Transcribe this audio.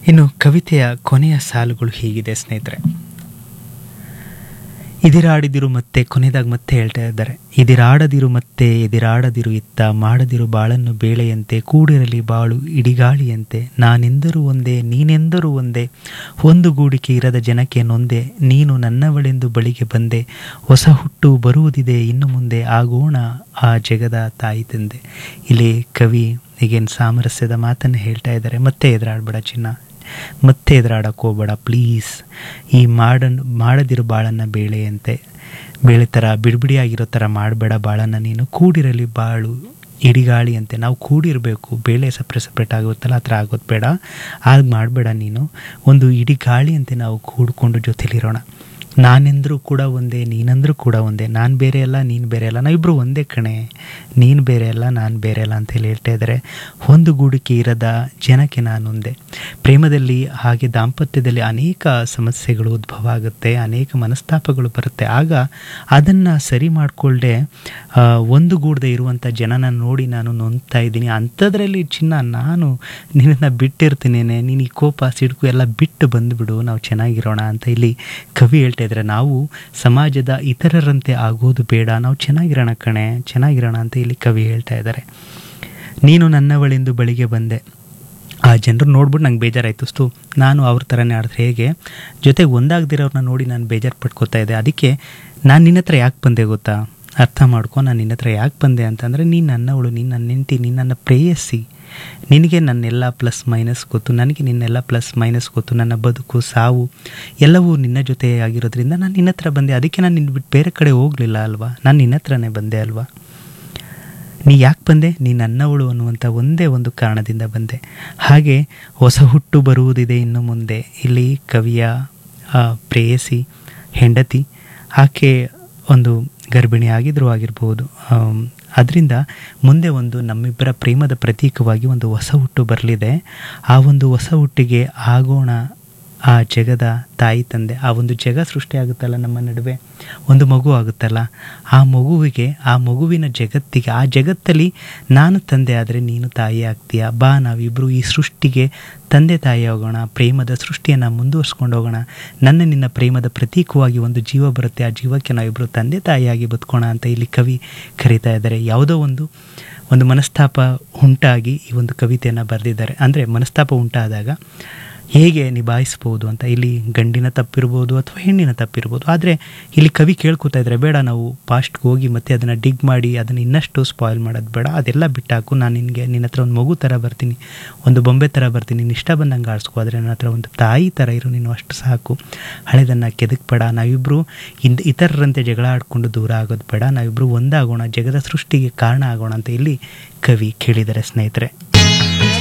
ಇನ್ನು ಕವಿತೆಯ ಕೊನೆಯ ಸಾಲುಗಳು ಹೀಗಿದೆ ಸ್ನೇಹಿತರೆ ಇದಿರಾಡಿದಿರು ಮತ್ತೆ ಕೊನೆಯದಾಗಿ ಮತ್ತೆ ಹೇಳ್ತಾ ಇದ್ದಾರೆ ಇದಿರಾಡದಿರು ಮತ್ತೆ ಎದಿರಾಡದಿರು ಇತ್ತ ಮಾಡದಿರು ಬಾಳನ್ನು ಬೇಳೆಯಂತೆ ಕೂಡಿರಲಿ ಬಾಳು ಇಡಿಗಾಳಿಯಂತೆ ನಾನೆಂದರೂ ಒಂದೇ ನೀನೆಂದರೂ ಒಂದೇ ಒಂದು ಗೂಡಿಕೆ ಇರದ ಜನಕ್ಕೆ ನೊಂದೆ ನೀನು ನನ್ನವಳೆಂದು ಬಳಿಗೆ ಬಂದೆ ಹೊಸ ಹುಟ್ಟು ಬರುವುದಿದೆ ಇನ್ನು ಮುಂದೆ ಆಗೋಣ ಆ ಜಗದ ತಾಯಿ ತಂದೆ ಇಲ್ಲಿ ಕವಿ ಈಗೇನು ಸಾಮರಸ್ಯದ ಮಾತನ್ನು ಹೇಳ್ತಾ ಇದ್ದಾರೆ ಮತ್ತೆ ಎದುರಾಡ್ಬೇಡ ಚಿನ್ನ ಮತ್ತೆ ಎದುರಾಡಕ್ಕೆ ಹೋಗ್ಬೇಡ ಪ್ಲೀಸ್ ಈ ಮಾಡನ್ ಮಾಡದಿರೋ ಬಾಳನ್ನು ಬೇಳೆಯಂತೆ ಬೇಳೆ ಥರ ಬಿಡಿಬಿಡಿಯಾಗಿರೋ ಥರ ಮಾಡಬೇಡ ಬಾಳನ್ನು ನೀನು ಕೂಡಿರಲಿ ಬಾಳು ಇಡಿಗಾಳಿ ಅಂತೆ ನಾವು ಕೂಡಿರಬೇಕು ಬೇಳೆ ಸಪ್ರೇಟ್ ಸಪ್ರೇಟ್ ಆಗುತ್ತಲ್ಲ ಆ ಥರ ಆಗೋದು ಬೇಡ ಆಗ ಮಾಡಬೇಡ ನೀನು ಒಂದು ಇಡೀ ಗಾಳಿ ಅಂತೆ ನಾವು ಕೂಡ್ಕೊಂಡು ಜೊತೆಲಿರೋಣ ನಾನೆಂದರೂ ಕೂಡ ಒಂದೇ ನೀನಂದರೂ ಕೂಡ ಒಂದೇ ನಾನು ಬೇರೆ ಅಲ್ಲ ನೀನು ಬೇರೆ ಅಲ್ಲ ನಾವಿಬ್ಬರು ಒಂದೇ ಕಣೆ ನೀನು ಬೇರೆ ಅಲ್ಲ ನಾನು ಬೇರೆ ಅಲ್ಲ ಅಂತೇಳಿ ಹೇಳ್ತಾ ಇದ್ದಾರೆ ಒಂದು ಗೂಡಿಕೆ ಇರದ ಜನಕ್ಕೆ ನಾನೊಂದೇ ಪ್ರೇಮದಲ್ಲಿ ಹಾಗೆ ದಾಂಪತ್ಯದಲ್ಲಿ ಅನೇಕ ಸಮಸ್ಯೆಗಳು ಉದ್ಭವ ಆಗುತ್ತೆ ಅನೇಕ ಮನಸ್ತಾಪಗಳು ಬರುತ್ತೆ ಆಗ ಅದನ್ನು ಸರಿ ಮಾಡಿಕೊಳ್ಳದೆ ಒಂದು ಗೂಡದೆ ಇರುವಂಥ ಜನನ ನೋಡಿ ನಾನು ನೊಂದ್ತಾ ಇದ್ದೀನಿ ಅಂಥದ್ರಲ್ಲಿ ಚಿನ್ನ ನಾನು ನಿನ್ನನ್ನು ಬಿಟ್ಟಿರ್ತೀನಿ ನೀನು ಈ ಕೋಪ ಸಿಡುಕು ಎಲ್ಲ ಬಿಟ್ಟು ಬಂದುಬಿಡು ನಾವು ಚೆನ್ನಾಗಿರೋಣ ಅಂತ ಇಲ್ಲಿ ಕವಿ ಹೇಳ್ತಾ ಇದ್ದಾರೆ ನಾವು ಸಮಾಜದ ಇತರರಂತೆ ಆಗೋದು ಬೇಡ ನಾವು ಚೆನ್ನಾಗಿರೋಣ ಕಣೆ ಚೆನ್ನಾಗಿರೋಣ ಅಂತ ಇಲ್ಲಿ ಕವಿ ಹೇಳ್ತಾ ಇದ್ದಾರೆ ನೀನು ನನ್ನವಳೆಂದು ಬಳಿಗೆ ಬಂದೆ ಆ ಜನರು ನೋಡ್ಬಿಟ್ಟು ನಂಗೆ ಬೇಜಾರಾಯಿತು ಸ್ತು ನಾನು ಅವ್ರ ಥರನೇ ಆಡಿದ್ರೆ ಹೇಗೆ ಜೊತೆಗೆ ಒಂದಾಗದಿರೋರನ್ನ ನೋಡಿ ನಾನು ಬೇಜಾರು ಪಡ್ಕೋತಾ ಇದ್ದೆ ಅದಕ್ಕೆ ನಾನು ನಿನ್ನ ಹತ್ರ ಯಾಕೆ ಬಂದೆ ಗೊತ್ತಾ ಅರ್ಥ ಮಾಡ್ಕೊ ನಾನು ನಿನ್ನ ಹತ್ರ ಯಾಕೆ ಬಂದೆ ಅಂತಂದರೆ ನೀನು ನನ್ನವಳು ನೀನು ನನ್ನ ಹೆಂಡ್ತಿ ನೀನು ನನ್ನ ಪ್ರೇಯಸಿ ನಿನಗೆ ನನ್ನೆಲ್ಲ ಪ್ಲಸ್ ಮೈನಸ್ ಗೊತ್ತು ನನಗೆ ನಿನ್ನೆಲ್ಲ ಪ್ಲಸ್ ಮೈನಸ್ ಗೊತ್ತು ನನ್ನ ಬದುಕು ಸಾವು ಎಲ್ಲವೂ ನಿನ್ನ ಜೊತೆ ಆಗಿರೋದ್ರಿಂದ ನಾನು ನಿನ್ನ ಹತ್ರ ಬಂದೆ ಅದಕ್ಕೆ ನಾನು ನಿನ್ನ ಬಿಟ್ಟು ಬೇರೆ ಕಡೆ ಹೋಗಲಿಲ್ಲ ಅಲ್ವಾ ನಾನು ನಿನ್ನ ಹತ್ರನೇ ಬಂದೆ ಅಲ್ವಾ ನೀ ಯಾಕೆ ಬಂದೆ ನೀ ನನ್ನವಳು ಅನ್ನುವಂಥ ಒಂದೇ ಒಂದು ಕಾರಣದಿಂದ ಬಂದೆ ಹಾಗೆ ಹೊಸ ಹುಟ್ಟು ಬರುವುದಿದೆ ಇನ್ನು ಮುಂದೆ ಇಲ್ಲಿ ಕವಿಯ ಪ್ರೇಯಸಿ ಹೆಂಡತಿ ಆಕೆ ಒಂದು ಗರ್ಭಿಣಿ ಆಗಿದ್ರೂ ಆಗಿರ್ಬೋದು ಅದರಿಂದ ಮುಂದೆ ಒಂದು ನಮ್ಮಿಬ್ಬರ ಪ್ರೇಮದ ಪ್ರತೀಕವಾಗಿ ಒಂದು ಹೊಸ ಹುಟ್ಟು ಬರಲಿದೆ ಆ ಒಂದು ಹೊಸ ಹುಟ್ಟಿಗೆ ಆಗೋಣ ಆ ಜಗದ ತಾಯಿ ತಂದೆ ಆ ಒಂದು ಜಗ ಸೃಷ್ಟಿಯಾಗುತ್ತಲ್ಲ ನಮ್ಮ ನಡುವೆ ಒಂದು ಮಗು ಆಗುತ್ತಲ್ಲ ಆ ಮಗುವಿಗೆ ಆ ಮಗುವಿನ ಜಗತ್ತಿಗೆ ಆ ಜಗತ್ತಲ್ಲಿ ನಾನು ತಂದೆ ಆದರೆ ನೀನು ತಾಯಿ ಆಗ್ತೀಯ ಬಾ ನಾವಿಬ್ಬರು ಈ ಸೃಷ್ಟಿಗೆ ತಂದೆ ತಾಯಿ ಹೋಗೋಣ ಪ್ರೇಮದ ಸೃಷ್ಟಿಯನ್ನು ಮುಂದುವರ್ಸ್ಕೊಂಡು ಹೋಗೋಣ ನನ್ನ ನಿನ್ನ ಪ್ರೇಮದ ಪ್ರತೀಕವಾಗಿ ಒಂದು ಜೀವ ಬರುತ್ತೆ ಆ ಜೀವಕ್ಕೆ ನಾವಿಬ್ಬರು ತಂದೆ ತಾಯಿಯಾಗಿ ಬದುಕೋಣ ಅಂತ ಇಲ್ಲಿ ಕವಿ ಕರೀತಾ ಇದ್ದಾರೆ ಯಾವುದೋ ಒಂದು ಒಂದು ಮನಸ್ತಾಪ ಉಂಟಾಗಿ ಈ ಒಂದು ಕವಿತೆಯನ್ನು ಬರೆದಿದ್ದಾರೆ ಅಂದರೆ ಮನಸ್ತಾಪ ಉಂಟಾದಾಗ ಹೇಗೆ ನಿಭಾಯಿಸ್ಬೋದು ಅಂತ ಇಲ್ಲಿ ಗಂಡಿನ ತಪ್ಪಿರ್ಬೋದು ಅಥವಾ ಹೆಣ್ಣಿನ ತಪ್ಪಿರ್ಬೋದು ಆದರೆ ಇಲ್ಲಿ ಕವಿ ಕೇಳ್ಕೊತಾ ಇದ್ದಾರೆ ಬೇಡ ನಾವು ಪಾಸ್ಟ್ಗೆ ಹೋಗಿ ಮತ್ತೆ ಅದನ್ನು ಡಿಗ್ ಮಾಡಿ ಅದನ್ನು ಇನ್ನಷ್ಟು ಸ್ಪಾಯ್ಲ್ ಮಾಡೋದು ಬೇಡ ಅದೆಲ್ಲ ಬಿಟ್ಟಾಕು ನಾನು ನಿನಗೆ ನಿನ್ನ ಹತ್ರ ಒಂದು ಮಗು ಥರ ಬರ್ತೀನಿ ಒಂದು ಬೊಂಬೆ ಥರ ಬರ್ತೀನಿ ನಿನ್ನ ಇಷ್ಟ ಬಂದಂಗೆ ಆಡಿಸ್ಕೊ ಆದರೆ ನನ್ನ ಹತ್ರ ಒಂದು ತಾಯಿ ಥರ ಇರು ನೀನು ಅಷ್ಟು ಸಾಕು ಹಳೆದನ್ನು ಕೆದಕ್ಬೇಡ ನಾವಿಬ್ಬರು ಇಂದ ಇತರರಂತೆ ಜಗಳ ಆಡ್ಕೊಂಡು ದೂರ ಆಗೋದು ಬೇಡ ನಾವಿಬ್ಬರು ಒಂದಾಗೋಣ ಜಗದ ಸೃಷ್ಟಿಗೆ ಕಾರಣ ಆಗೋಣ ಅಂತ ಇಲ್ಲಿ ಕವಿ ಕೇಳಿದ್ದಾರೆ ಸ್ನೇಹಿತರೆ